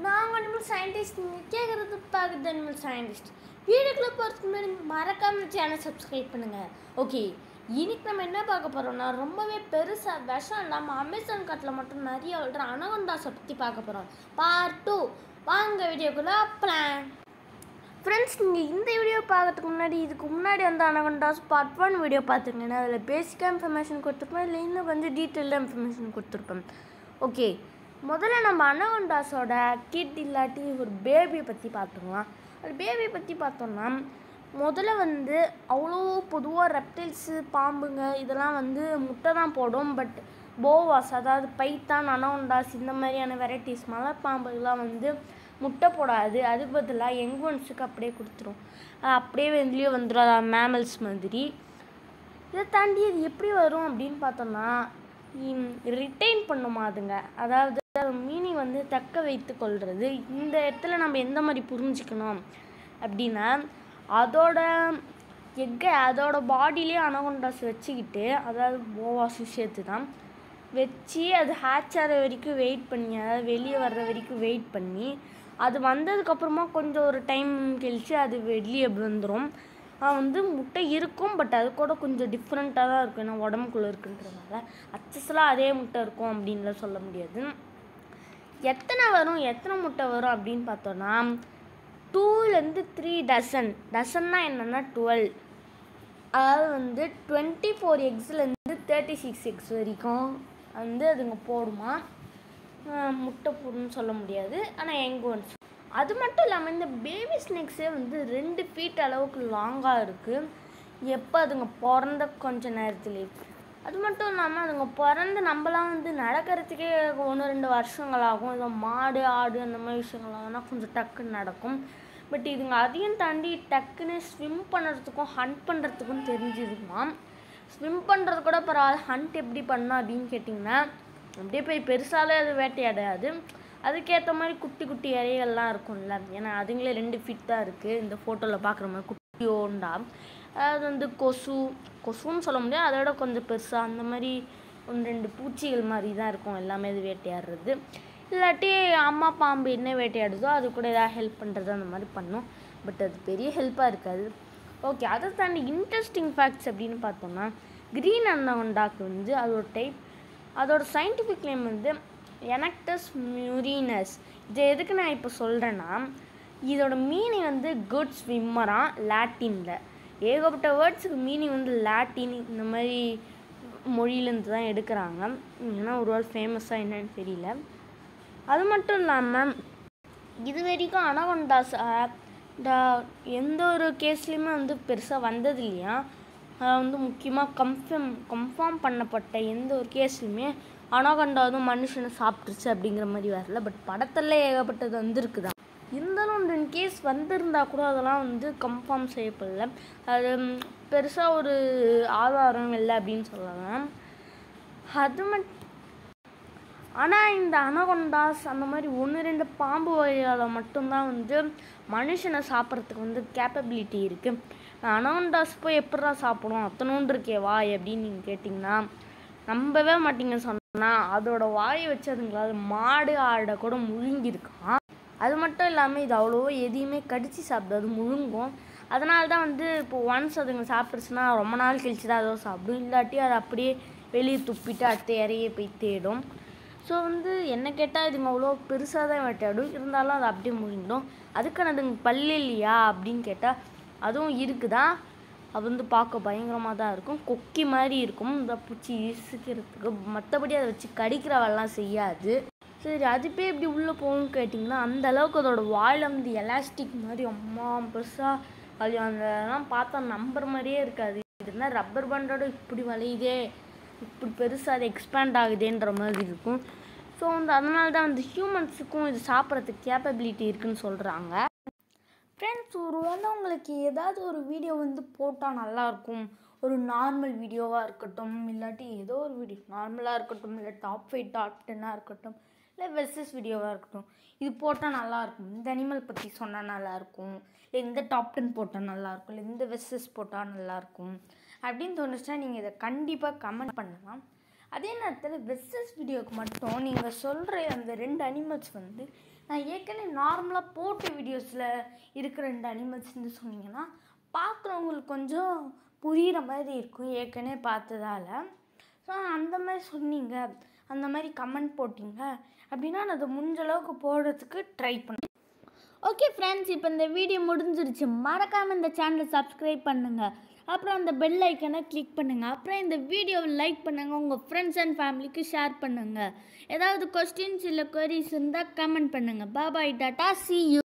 நாங்கள் animal scientist நீங்கள் கேட்குறது பார்க்குறது அனிமல் சயின்டிஸ்ட் வீடியோக்குள்ளே போகிறதுக்கு முன்னாடி மறக்காம சேனல் சப்ஸ்கிரைப் பண்ணுங்கள் ஓகே இன்னைக்கு நம்ம என்ன பார்க்க போகிறோம்னா ரொம்பவே பெருசாக விஷம் இல்லாமல் அமேசான் காட்டில் மட்டும் நிறைய வளர்கிற அனகொண்டாஸை பற்றி பார்க்க போகிறோம் பார்ட் டூ வாங்க வீடியோக்குள்ளே பிளான் ஃப்ரெண்ட்ஸ் நீங்கள் இந்த வீடியோ பார்க்கறதுக்கு முன்னாடி இதுக்கு முன்னாடி வந்து அனகொண்டாஸ் பார்ட் ஒன் வீடியோ பார்த்துருங்கன்னா அதில் பேசிக்காக இன்ஃபர்மேஷன் கொடுத்துருப்பேன் இல்லை இன்னும் கொஞ்சம் டீட்டெயிலாக இன்ஃபர்மேஷன் கொடுத்துருப்பேன் ஓகே முதல்ல நம்ம அனகொண்டாஸோட கிட் இல்லாட்டி ஒரு பேபியை பற்றி பார்த்துக்கலாம் ஒரு பேபியை பற்றி பார்த்தோம்னா முதல்ல வந்து அவ்வளோ பொதுவாக ரெப்டைல்ஸு பாம்புங்க இதெல்லாம் வந்து முட்டை தான் போடும் பட் போவாஸ் அதாவது பைத்தான் அனகொண்டாஸ் இந்த மாதிரியான வெரைட்டிஸ் மலைப்பாம்புகள்லாம் வந்து முட்டை போடாது அதுக்கு பதிலாக யங் ஒன்ஸுக்கு அப்படியே கொடுத்துரும் அது அப்படியே வெளியே வந்துடும் மேமல்ஸ் மாதிரி இதை தாண்டி அது எப்படி வரும் அப்படின்னு பார்த்தோம்னா ரிட்டைன் பண்ணுமா அதுங்க அதாவது மீனிங் வந்து தக்க வைத்து கொள்வது இந்த இடத்துல நம்ம எந்த மாதிரி புரிஞ்சுக்கணும் அப்படின்னா அதோட எக்கை அதோட பாடியிலே அனகொண்டாஸ் வச்சுக்கிட்டு அதாவது போவாஸ் சேர்த்து தான் வச்சு அது ஹேட்ச் ஆகிற வரைக்கும் வெயிட் பண்ணி அதாவது வெளியே வர்ற வரைக்கும் வெயிட் பண்ணி அது வந்ததுக்கப்புறமா கொஞ்சம் ஒரு டைம் கழிச்சு அது வெளியே வந்துடும் வந்து முட்டை இருக்கும் பட் அது கூட கொஞ்சம் டிஃப்ரெண்ட்டாக தான் இருக்கும் ஏன்னா உடம்புக்குள்ளே இருக்குன்றதுனால அச்சஸ்லாம் அதே முட்டை இருக்கும் அப்படின்லாம் சொல்ல முடியாது எத்தனை வரும் எத்தனை முட்டை வரும் அப்படின்னு பார்த்தோன்னா டூலேருந்து த்ரீ டசன் டசன்னா என்னென்னா டுவெல் அதாவது வந்து டுவெண்ட்டி ஃபோர் எக்ஸ்லேருந்து தேர்ட்டி சிக்ஸ் எக்ஸ் வரைக்கும் வந்து அதுங்க போடுமா முட்டை போடுன்னு சொல்ல முடியாது ஆனால் எங் ஒன்ஸ் அது மட்டும் இல்லாமல் இந்த பேபி ஸ்னேக்ஸே வந்து ரெண்டு ஃபீட் அளவுக்கு லாங்காக இருக்குது எப்போ அதுங்க பிறந்த கொஞ்ச நேரத்துலேயே அது மட்டும் இல்லாமல் அதுங்க பிறந்து நம்மலாம் வந்து நடக்கிறதுக்கே ஒன்று ரெண்டு வருஷங்கள் ஆகும் இதை மாடு ஆடு அந்த மாதிரி விஷயங்கள் ஆகும்னா கொஞ்சம் டக்குன்னு நடக்கும் பட் இதுங்க அதையும் தாண்டி டக்குன்னு ஸ்விம் பண்ணுறதுக்கும் ஹண்ட் பண்ணுறதுக்கும் தெரிஞ்சுதுமா ஸ்விம் பண்ணுறது கூட பரவாயில்ல ஹண்ட் எப்படி பண்ணோம் அப்படின்னு கேட்டிங்கன்னா அப்படியே போய் பெருசாலே அது வேட்டையாடாது அதுக்கேற்ற மாதிரி குட்டி குட்டி இறைகள்லாம் இருக்கும்ல ஏன்னா அதுங்களே ரெண்டு ஃபிட் தான் இருக்குது இந்த ஃபோட்டோவில் பார்க்குற மாதிரி குட்டி ஓண்டா அது வந்து கொசு கொசுன்னு சொல்ல முடியாது அதோட கொஞ்சம் பெருசாக அந்த மாதிரி ஒன்று ரெண்டு பூச்சிகள் மாதிரி தான் இருக்கும் எல்லாமே இது வேட்டையாடுறது இல்லாட்டி அம்மா பாம்பு என்ன வேட்டையாடுதோ அது கூட ஏதாவது ஹெல்ப் பண்ணுறது அந்த மாதிரி பண்ணும் பட் அது பெரிய ஹெல்ப்பாக இருக்காது ஓகே அதை தாண்டி இன்ட்ரெஸ்டிங் ஃபேக்ட்ஸ் அப்படின்னு பார்த்தோம்னா க்ரீன் அன்னவண்டாக்கு வந்து அதோட டைப் அதோட சயின்டிஃபிக் நேம் வந்து எனக்டஸ் மியூரினஸ் இது எதுக்கு நான் இப்போ சொல்கிறேன்னா இதோட மீனிங் வந்து குட் ஸ்விம்மராக லாட்டினில் ஏகப்பட்ட வேர்ட்ஸுக்கு மீனிங் வந்து லாட்டின் இந்த மாதிரி மொழியிலேருந்து தான் எடுக்கிறாங்க ஏன்னா ஒரு வேர்ட் ஃபேமஸாக என்னன்னு தெரியல அது மட்டும் இல்லாமல் இது வரைக்கும் அனகொண்டாஸ் இந்த எந்த ஒரு கேஸ்லேயுமே வந்து பெருசாக வந்தது இல்லையா வந்து முக்கியமாக கன்ஃபார்ம் கன்ஃபார்ம் பண்ணப்பட்ட எந்த ஒரு கேஸ்லையுமே அனகொண்டாவும் மனுஷனை சாப்பிட்ருச்சு அப்படிங்கிற மாதிரி வரல பட் படத்தில் ஏகப்பட்டது வந்திருக்குதான் இருந்தாலும் ரெண்டு கேஸ் வந்திருந்தா கூட அதெல்லாம் வந்து கன்ஃபார்ம் செய்யப்படல அது பெருசாக ஒரு ஆதாரம் இல்லை அப்படின்னு சொல்லலாம் அது மட்டும் ஆனால் இந்த அனகொண்டாஸ் அந்த மாதிரி ஒன்று ரெண்டு பாம்பு வகையால் மட்டும்தான் வந்து மனுஷனை சாப்பிட்றதுக்கு வந்து கேப்பபிலிட்டி இருக்குது அனகொண்டாஸ் போய் எப்படா சாப்பிடும் அத்தனோண்டு இருக்கே வாய் அப்படின்னு நீங்கள் கேட்டிங்கன்னா நம்பவே மாட்டீங்க சொன்னால் அதோட வாயை வச்சு அதுங்களால மாடு ஆடை கூட முழுங்கியிருக்கான் அது மட்டும் இல்லாமல் இது அவ்வளோவா எதையுமே கடித்து சாப்பிடாது முழுங்கும் அதனால தான் வந்து இப்போ ஒன்ஸ் அதுங்க சாப்பிட்ருச்சுன்னா ரொம்ப நாள் கழிச்சு தான் அதோ சாப்பிடும் இல்லாட்டி அது அப்படியே வெளியே துப்பிட்டு அடுத்த இறையே போய் தேடும் ஸோ வந்து என்ன கேட்டால் இதுங்க அவ்வளோ பெருசாக தான் வேட்டையாடும் இருந்தாலும் அது அப்படியே முழுங்கிடும் அதுக்கான அதுங்க பல்லு இல்லையா அப்படின்னு கேட்டால் அதுவும் இருக்குதா அது வந்து பார்க்க பயங்கரமாக தான் இருக்கும் கொக்கி மாதிரி இருக்கும் இந்த பூச்சி இசுக்கிறதுக்கு மற்றபடி அதை வச்சு கடிக்கிற வேலைலாம் செய்யாது சரி அது போய் எப்படி உள்ளே போகும்னு கேட்டிங்கன்னா அந்த அளவுக்கு அதோட வாயில் வந்து எலாஸ்டிக் மாதிரி அம்மா பெருசாக அது அதெல்லாம் பார்த்தா நம்புற மாதிரியே இருக்காது இதுனா ரப்பர் பேண்டோட இப்படி வளையுதே இப்படி பெருசாக அது எக்ஸ்பேண்ட் ஆகுதுன்ற மாதிரி இருக்கும் ஸோ வந்து அதனால தான் வந்து ஹியூமன்ஸுக்கும் இது சாப்பிட்றதுக்கு கேப்பபிலிட்டி இருக்குன்னு சொல்கிறாங்க ஃப்ரெண்ட்ஸ் ஒரு வேளை உங்களுக்கு ஏதாவது ஒரு வீடியோ வந்து போட்டால் நல்லாயிருக்கும் ஒரு நார்மல் வீடியோவாக இருக்கட்டும் இல்லாட்டி ஏதோ ஒரு வீடியோ நார்மலாக இருக்கட்டும் இல்லை டாப் ஃபைவ் டாப் டென்னாக இருக்கட்டும் இல்லை வெர்சஸ் வீடியோவாக இருக்கட்டும் இது போட்டால் நல்லாயிருக்கும் இந்த அனிமல் பற்றி சொன்னால் நல்லாயிருக்கும் இல்லை இந்த டாப் டென் போட்டால் நல்லாயிருக்கும் இல்லை இந்த வெர்சஸ் போட்டால் நல்லாயிருக்கும் அப்படின்னு தோணுச்சுன்னா நீங்கள் இதை கண்டிப்பாக கமெண்ட் பண்ணலாம் அதே நேரத்தில் வெர்சஸ் வீடியோக்கு மட்டும் நீங்கள் சொல்கிற அந்த ரெண்டு அனிமல்ஸ் வந்து நான் ஏற்கனவே நார்மலாக போட்ட வீடியோஸில் இருக்கிற ரெண்டு அனிமல்ஸ்னு சொன்னீங்கன்னா பார்க்குறவங்களுக்கு கொஞ்சம் புரிகிற மாதிரி இருக்கும் ஏற்கனவே பார்த்ததால ஸோ அந்த மாதிரி சொன்னீங்க அந்த மாதிரி கமெண்ட் போட்டிங்க அப்படின்னா நான் அதை முடிஞ்ச அளவுக்கு போடுறதுக்கு ட்ரை பண்ணேன் ஓகே ஃப்ரெண்ட்ஸ் இப்போ இந்த வீடியோ முடிஞ்சிருச்சு மறக்காமல் இந்த சேனலை சப்ஸ்கிரைப் பண்ணுங்கள் அப்புறம் அந்த பெல் ஐக்கனை கிளிக் பண்ணுங்கள் அப்புறம் இந்த வீடியோவை லைக் பண்ணுங்கள் உங்கள் ஃப்ரெண்ட்ஸ் அண்ட் ஃபேமிலிக்கு ஷேர் பண்ணுங்கள் ஏதாவது கொஸ்டின்ஸ் இல்லை queries இருந்தால் கமெண்ட் பண்ணுங்கள் பாபாய் டாட்டா சி யூ